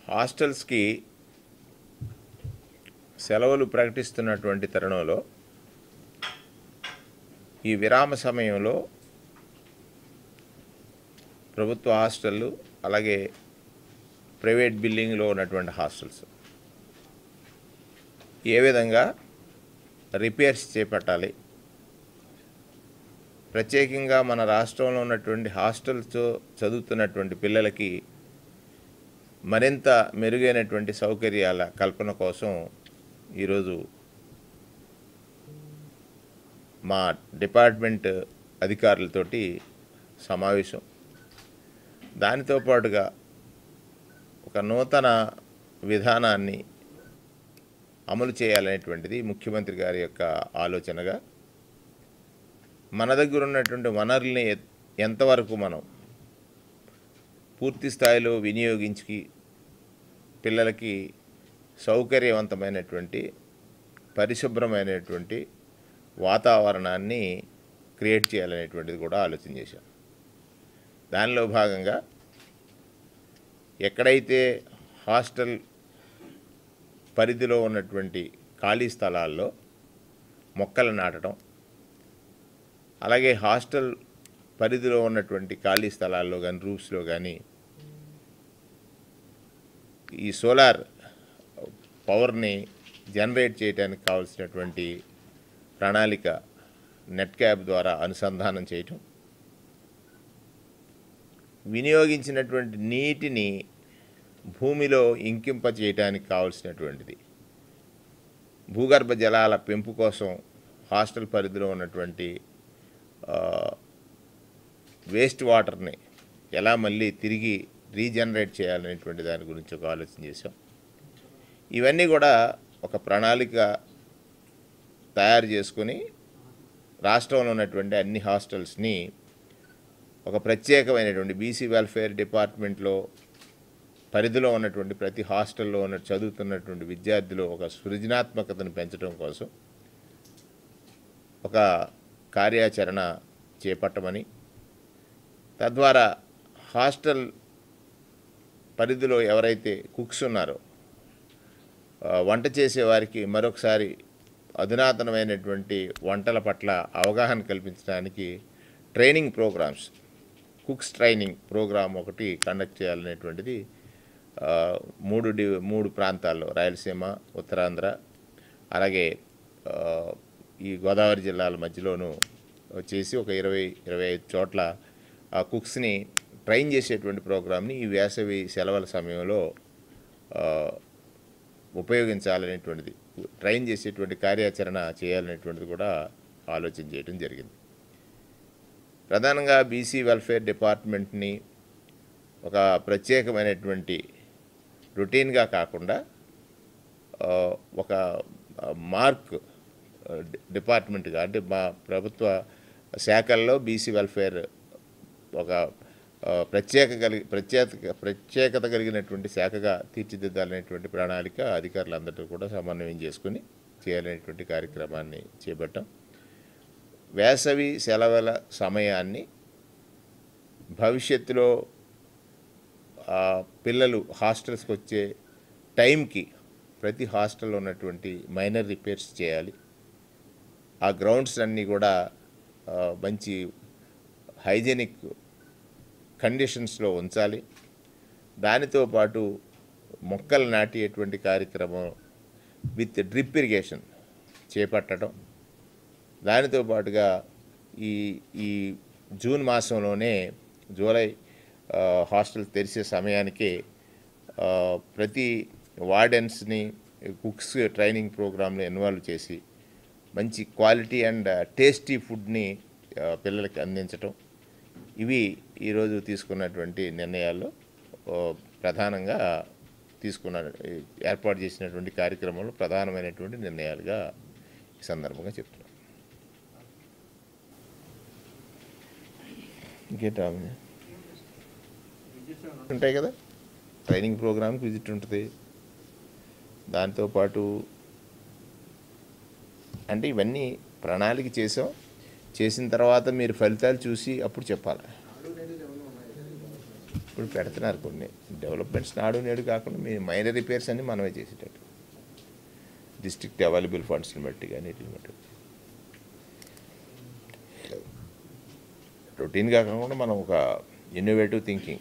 హాస్టల్స్కి సెలవులు ప్రకటిస్తున్నటువంటి తరుణంలో ఈ విరామ సమయంలో ప్రభుత్వ హాస్టళ్ళు అలాగే ప్రైవేట్ బిల్డింగ్లో ఉన్నటువంటి హాస్టల్స్ ఏ విధంగా రిపేర్స్ చేపట్టాలి ప్రత్యేకంగా మన రాష్ట్రంలో ఉన్నటువంటి హాస్టల్స్ చదువుతున్నటువంటి పిల్లలకి మరింత మెరుగైనటువంటి సౌకర్యాల కల్పన కోసం ఈరోజు మా డిపార్ట్మెంట్ అధికారులతోటి సమావేశం దానితో పాటుగా ఒక నూతన విధానాన్ని అమలు చేయాలనేటువంటిది ముఖ్యమంత్రి గారి యొక్క ఆలోచనగా మన దగ్గర ఉన్నటువంటి వనరుల్ని ఎ- ఎంతవరకు మనం పూర్తి స్థాయిలో వినియోగించి పిల్లలకి సౌకర్యవంతమైనటువంటి పరిశుభ్రమైనటువంటి వాతావరణాన్ని క్రియేట్ చేయాలనేటువంటిది కూడా ఆలోచన చేశాం దానిలో భాగంగా ఎక్కడైతే హాస్టల్ పరిధిలో ఉన్నటువంటి ఖాళీ స్థలాల్లో మొక్కలు నాటడం అలాగే హాస్టల్ పరిధిలో ఉన్నటువంటి ఖాళీ స్థలాల్లో కానీ రూఫ్స్లో కానీ ఈ సోలార్ పవర్ని జనరేట్ చేయడానికి కావాల్సినటువంటి ప్రణాళిక నెట్ క్యాబ్ ద్వారా అనుసంధానం చేయటం వినియోగించినటువంటి నీటిని భూమిలో ఇంకింప చేయడానికి కావాల్సినటువంటిది భూగర్భ జలాల పెంపు కోసం హాస్టల్ పరిధిలో ఉన్నటువంటి ఆ, వేస్ట్ వాటర్ని ఎలా మళ్ళీ తిరిగి రీజనరేట్ చేయాలనేటువంటి దాని గురించి ఒక ఆలోచన చేశాం ఇవన్నీ కూడా ఒక ప్రణాళిక తయారు చేసుకొని రాష్ట్రంలో ఉన్నటువంటి అన్ని హాస్టల్స్ని ఒక ప్రత్యేకమైనటువంటి బీసీ వెల్ఫేర్ డిపార్ట్మెంట్లో పరిధిలో ఉన్నటువంటి ప్రతి హాస్టల్లో ఉన్న చదువుతున్నటువంటి విద్యార్థులు ఒక సృజనాత్మకతను పెంచడం కోసం ఒక కార్యాచరణ చేపట్టమని తద్వారా హాస్టల్ పరిధిలో ఎవరైతే కుక్స్ ఉన్నారో ఆ, వంట చేసేవారికి మరొకసారి అధునాతనమైనటువంటి వంటల పట్ల అవగాహన కల్పించడానికి training programs cooks training program ఒకటి కండక్ట్ చేయాలనేటువంటిది ఆ, మూడు డి మూడు ప్రాంతాల్లో రాయలసీమ ఉత్తరాంధ్ర అలాగే ఆ, ఈ గోదావరి జిల్లాల మధ్యలోనూ చేసి ఒక ఇరవై ఇరవై ఐదు చోట్ల ఆ కుక్స్ని ట్రైన్ చేసేటువంటి ప్రోగ్రామ్ని ఈ వేసవి సెలవుల సమయంలో ఆ, ఉపయోగించాలనేటువంటిది ట్రైన్ చేసేటువంటి కార్యాచరణ చేయాలనేటువంటిది కూడా ఆలోచన చేయడం జరిగింది ప్రధానంగా బీసీ వెల్ఫేర్ డిపార్ట్మెంట్ని ఒక ప్రత్యేకమైనటువంటి రొటీన్గా కాకుండా ఆ, ఒక ఆ, మార్క్ ఆ, డి- డిపార్ట్మెంట్గా అంటే మా ప్రభుత్వ శాఖల్లో బీసీ వెల్ఫేర్ ఒక ఆ, ప్రత్యేక కలిగి ప్రత్యేక ప్రత్యేకత కలిగినటువంటి శాఖగా తీర్చిదిద్దాలనేటువంటి ప్రణాళిక అధికారులందరూ కూడా సమన్వయం చేసుకుని చేయాలనేటువంటి కార్యక్రమాన్ని చేపట్టాం వేసవి సెలవుల సమయాన్ని భవిష్యత్తులో ఆ, పిల్లలు హాస్టల్స్కి వచ్చే టైంకి ప్రతి హాస్టల్లో ఉన్నటువంటి మైనర్ రిపేర్స్ చేయాలి ఆ గ్రౌండ్స్ అన్నీ కూడా ఆ, మంచి హైజెనిక్ కండిషన్స్లో ఉంచాలి దానితో పాటు మొక్కలు నాటేటువంటి కార్యక్రమం విత్ డ్రిప్ ఇరిగేషన్ చేపట్టడం దానితో పాటుగా ఈ ఈ జూన్ మాసంలోనే జూలై ఆ, హాస్టల్ తెరిచే సమయానికి ఆ, ప్రతి వార్డెన్స్ని కుక్స్ ట్రైనింగ్ ప్రోగ్రాంలో ఇన్వాల్వ్ చేసి మంచి క్వాలిటీ అండ్ టేస్టీ ఫుడ్ని ఆ, పిల్లలకి అందించటం ఇవి ఈరోజు తీసుకున్నటువంటి నిర్ణయాల్లో ఓ, ప్రధానంగా తీసుకున్న ఏర్పాటు చేసినటువంటి కార్యక్రమంలో ప్రధానమైనటువంటి నిర్ణయాలుగా ఈ సందర్భంగా చెప్తున్నాను ఇంకేంటి రామయ్య? ఉంటాయి కదా ట్రైనింగ్ ప్రోగ్రామ్కి విజిట్ ఉంటుంది దాంతోపాటు అంటే ఇవన్నీ ప్రణాళిక చేసాం చేసిన తర్వాత మీరు ఫలితాలు చూసి అప్పుడు చెప్పాలి ఇప్పుడు పెడుతున్నారు కొన్ని డెవలప్మెంట్స్ నాడు నేడు కాకుండా మీ మైనర్ రిపేర్స్ అన్ని మనమే చేసేటట్టు డిస్ట్రిక్ట్ అవైలబుల్ ఫండ్స్ని బట్టి కానీ వీటిని బట్టి రొటీన్గా కాకుండా మనం ఒక ఇన్నోవేటివ్ థింకింగ్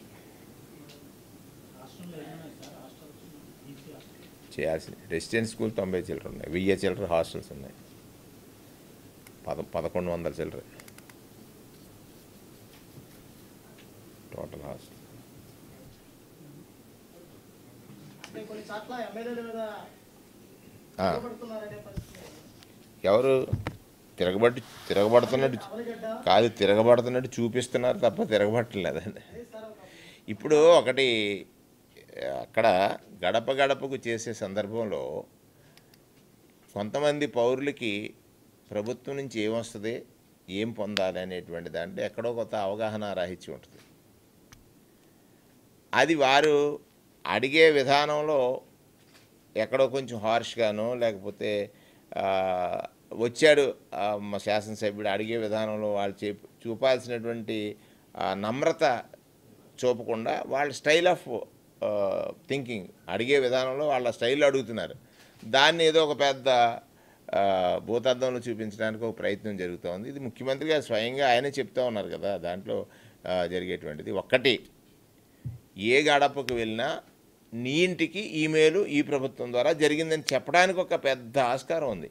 చేయాల్సింది రెసిడెన్స్ స్కూల్ తొంభై చిల్లర ఉన్నాయి వెయ్యి చిల్లర హాస్టల్స్ ఉన్నాయి పద పదకొండు వందల చిల్లర టోటల్ హాస్టల్ కొన్ని చోట్ల ఎమ్మెల్యేల మీద ఆ, పడుతున్నారనే పరిస్థితి ఎవరు తిరగబడి తిరగబడుతున్నట్టు అవనిగడ్డ కాదు తిరగబడుతున్నట్టు చూపిస్తున్నారు తప్ప తిరగబట్టలేదండి ఇప్పుడు ఒకటి అక్కడ గడప గడపకు చేసే సందర్భంలో కొంతమంది పౌరులకి ప్రభుత్వం నుంచి ఏమొస్తుంది ఏం పొందాలి అనేటువంటి దాంట్లో ఎక్కడో కొత్త అవగాహన రాహిత్యం ఉంటుంది అది వారు అడిగే విధానంలో ఎక్కడో కొంచెం హార్ష్గానో లేకపోతే ఆ, వచ్చాడు ఆ, మా శాసనసభ్యుడు అడిగే విధానంలో వాళ్ళు చే చూపాల్సినటువంటి ఆ, నమ్రత చూపకుండా వాళ్ళ స్టైల్ ఆఫ్ థింకింగ్ అడిగే విధానంలో వాళ్ళ స్టైల్ అడుగుతున్నారు దాన్ని ఏదో ఒక పెద్ద ఆ, భూతార్థంలో చూపించడానికి ఒక ప్రయత్నం జరుగుతూ ఉంది ఇది ముఖ్యమంత్రి గారు స్వయంగా ఆయనే చెప్తా ఉన్నారు కదా దాంట్లో ఆ, జరిగేటువంటిది ఒక్కటి ఏ గడపకు వెళ్ళినా నీ ఇంటికి ఈమెయిల్ ఈ ప్రభుత్వం ద్వారా జరిగిందని చెప్పడానికి ఒక పెద్ద ఆస్కారం ఉంది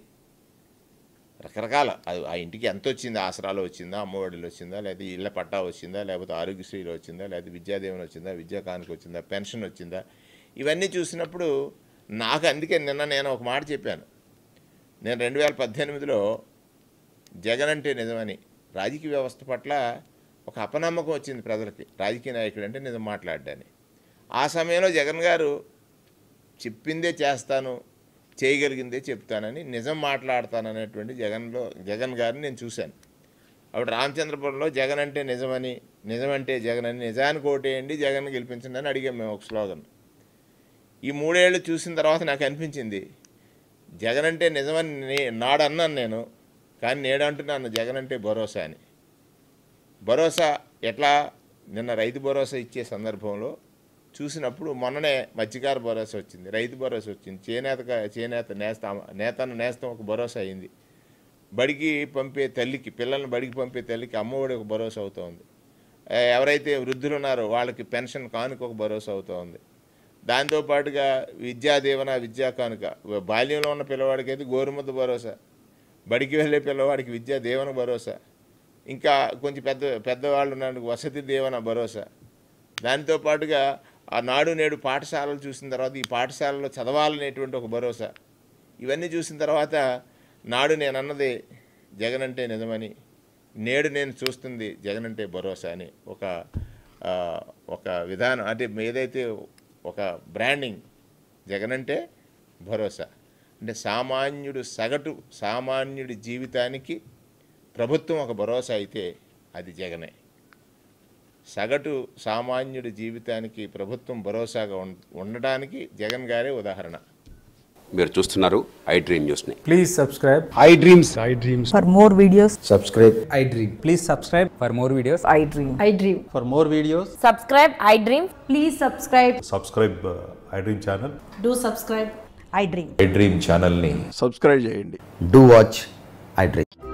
రకరకాల అది ఆ ఇంటికి ఎంత వచ్చింది ఆసరాలు వచ్చిందా అమ్మఒడిలో వచ్చిందా లేదా ఇళ్ళ పట్టా వచ్చిందా లేకపోతే ఆరోగ్యశ్రీలో వచ్చిందా లేదా విద్యాదేవన వచ్చిందా విద్యా కానుక వచ్చిందా పెన్షన్ వచ్చిందా ఇవన్నీ చూసినప్పుడు నాకు అందుకే నిన్న నేను ఒక మాట చెప్పాను నేను రెండు వేల పద్దెనిమిదిలో జగన్ అంటే నిజమని రాజకీయ వ్యవస్థ పట్ల ఒక అపనమ్మకం వచ్చింది ప్రజలకి రాజకీయ నాయకుడు అంటే నిజం మాట్లాడ్డాని ఆ సమయంలో జగన్ గారు చెప్పిందే చేస్తాను చేయగలిగిందే చెప్తానని నిజం మాట్లాడతాననేటువంటి జగన్లో జగన్ గారిని నేను చూశాను అప్పుడు రామచంద్రపురంలో జగన్ అంటే నిజమని నిజమంటే జగన్ అని నిజానికి ఓటేయండి జగన్ గెలిపించండి అని అడిగాం మేము ఒక స్లోగన్ ఈ మూడేళ్ళు చూసిన తర్వాత నాకు అనిపించింది జగన్ అంటే నిజమని నే- నాడు అన్నాను నేను కానీ నేడు అంటున్నాను జగన్ అంటే భరోసా అని భరోసా ఎట్లా నిన్న రైతు భరోసా ఇచ్చే సందర్భంలో చూసినప్పుడు మొన్ననే మత్స్యకార భరోసా వచ్చింది రైతు భరోసా వచ్చింది చేనేత చేనేత నేస్తం నేతను నేస్తం ఒక భరోసా అయింది బడికి పంపే తల్లికి పిల్లల్ని బడికి పంపే తల్లికి అమ్మఒడి ఒక భరోసా అవుతోంది ఏ, ఎవరైతే వృద్ధులు ఉన్నారో వాళ్ళకి పెన్షన్ కానుక ఒక భరోసా అవుతోంది దాంతోపాటుగా విద్యా దీవెన విద్యా కానుక బాల్యంలో ఉన్న పిల్లవాడికి అయితే గోరుముద్ద భరోసా బడికి వెళ్ళే పిల్లవాడికి విద్యా దీవెన భరోసా ఇంకా కొంచెం పెద్ద పెద్దవాళ్ళు ఉన్నాడు వసతి దీవెన భరోసా దాంతో పాటుగా ఆ నాడు నేడు పాఠశాలలు చూసిన తర్వాత ఈ పాఠశాలలో చదవాలనేటువంటి ఒక భరోసా ఇవన్నీ చూసిన తర్వాత నాడు నేను అన్నది జగన్ అంటే నిజమని నేడు నేను చూస్తుంది జగన్ అంటే భరోసా అని ఒక ఆ, ఒక విధానం అంటే ఏదైతే ఒక బ్రాండింగ్ జగన్ అంటే భరోసా అంటే సామాన్యుడు సగటు సామాన్యుడి జీవితానికి ప్రభుత్వం ఒక భరోసా అయితే అది జగనే సగటు సామాన్యుడి జీవితానికి ప్రభుత్వం భరోసాగా ఉం- ఉండడానికి జగన్ గారే ఉదాహరణ మీరు చూస్తున్నారు ఐ డ్రీమ్ న్యూస్ని Please subscribe. I dreams. I dreams. For more videos, Subscribe. I dream. Please subscribe for more videos. I dream. I dream. For more videos, Subscribe, I dream. Please subscribe. Subscribe I dream channel Do subscribe. I dream. I dream ఛానల్ని subscribe చేయండి. do watch I Dream.